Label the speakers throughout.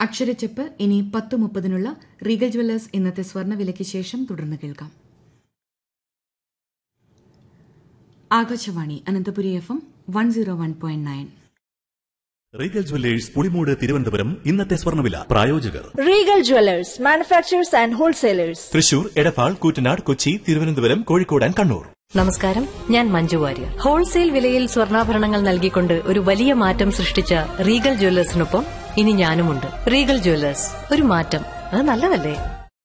Speaker 1: അക്ഷരച്ചെപ്പ് ഇനി പത്ത് മുപ്പതിനുള്ള Regal Jewellers ഇന്നത്തെ സ്വർണ്ണവിലയ്ക്ക് ശേഷം തുടർന്ന് കേൾക്കാം Akashvani Ananthapuri F M one zero one point nine
Speaker 2: Regal Jewellers Pulimood Thiruvananthapuram ഇന്നത്തെ സ്വർണ്ണവില പ്രായോജകർ
Speaker 3: Regal Jewelers, manufacturers and wholesalers.
Speaker 2: Thrissur Edappal Koottanad Kochi Thiruvananthapuram Kozhikode and Kannur
Speaker 4: നമസ്കാരം ഞാൻ മഞ്ജു വാര്യർ ഹോൾസെയിൽ വിലയിൽ സ്വർണ്ണാഭരണങ്ങൾ നൽകിക്കൊണ്ട് ഒരു വലിയ മാറ്റം സൃഷ്ടിച്ച റീഗൽ ജ്വല്ലേഴ്സിനൊപ്പം ഇനി ഞാനുമുണ്ട് റീഗൽ ജ്വല്ലേഴ്സ് ഒരു മാറ്റം അത് നല്ലതല്ലേ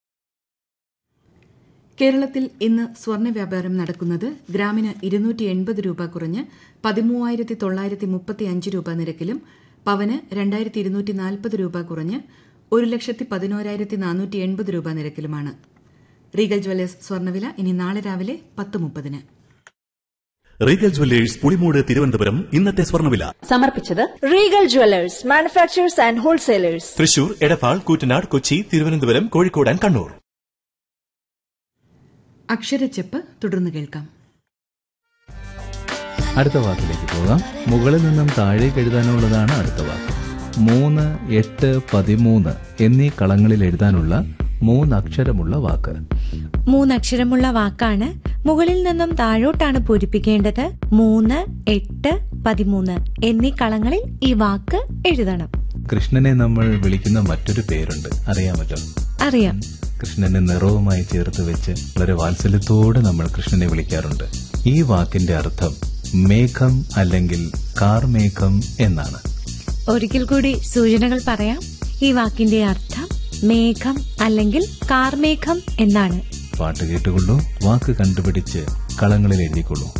Speaker 1: കേരളത്തിൽ ഇന്ന് സ്വർണ്ണ വ്യാപാരം നടക്കുന്നത് ഗ്രാമിന് ഇരുന്നൂറ്റി എൺപത് രൂപ കുറഞ്ഞ് പതിമൂവായിരത്തി തൊള്ളായിരത്തി മുപ്പത്തി അഞ്ച് രൂപ നിരക്കിലും പവന് രണ്ടായിരത്തി ഇരുന്നൂറ്റി നാൽപ്പത് രൂപ കുറഞ്ഞ് ഒരു ലക്ഷത്തി പതിനോരായിരത്തി നാനൂറ്റി എൺപത് രൂപ നിരക്കിലുമാണ് റീഗൽ ജ്വല്ലേഴ്സ് സ്വർണ്ണവില ഇനി നാളെ രാവിലെ പത്ത് മുപ്പതിന്
Speaker 2: റീഗൽ ജ്വല്ലേഴ്സ് പുളിമൂട് തിരുവനന്തപുരം ഇന്നത്തെ സ്വർണ്ണവില
Speaker 4: സമർപ്പിച്ചത്
Speaker 3: Regal Jewelers, manufacturers and wholesalers.
Speaker 2: Thrissur Edappal Koottanad Kochi Thiruvananthapuram Kozhikode and Kannur
Speaker 1: അക്ഷരച്ചെപ്പ് തുടർന്ന് കേൾക്കാം
Speaker 5: അടുത്ത വാക്കിലേക്ക് പോകാം മുകളിൽ നിന്നും താഴേക്ക് എഴുതാനുള്ളതാണ് അടുത്ത വാക്ക് മൂന്ന് എട്ട് പതിമൂന്ന് എന്നീ കളങ്ങളിൽ എഴുതാനുള്ള മൂന്നക്ഷരമുള്ള വാക്ക്
Speaker 6: മൂന്നക്ഷരമുള്ള വാക്കാണ് മുകളിൽ നിന്നും താഴോട്ടാണ് പൂരിപ്പിക്കേണ്ടത് മൂന്ന് എട്ട് പതിമൂന്ന് എന്നീ കളങ്ങളിൽ ഈ വാക്ക് എഴുതണം
Speaker 5: കൃഷ്ണനെ നമ്മൾ വിളിക്കുന്ന മറ്റൊരു പേരുണ്ട് അറിയാമല്ലോ
Speaker 6: അറിയാം
Speaker 5: കൃഷ്ണനെ നിറവുമായി ചേർത്ത് വെച്ച് വളരെ വാത്സല്യത്തോടെ നമ്മൾ കൃഷ്ണനെ വിളിക്കാറുണ്ട് ഈ വാക്കിന്റെ അർത്ഥം മേഘം അല്ലെങ്കിൽ കാർമേഘം എന്നാണ്
Speaker 6: ഒരിക്കൽ കൂടി സൂചനകൾ പറയാം ഈ വാക്കിന്റെ അർത്ഥം മേഘം അല്ലെങ്കിൽ കാർമേഘം എന്നാണ്
Speaker 5: പാട്ട് കേട്ടുകൊള്ളൂ വാക്ക് കണ്ടുപിടിച്ച് കളങ്ങളിൽ എഴുതിക്കൊള്ളൂ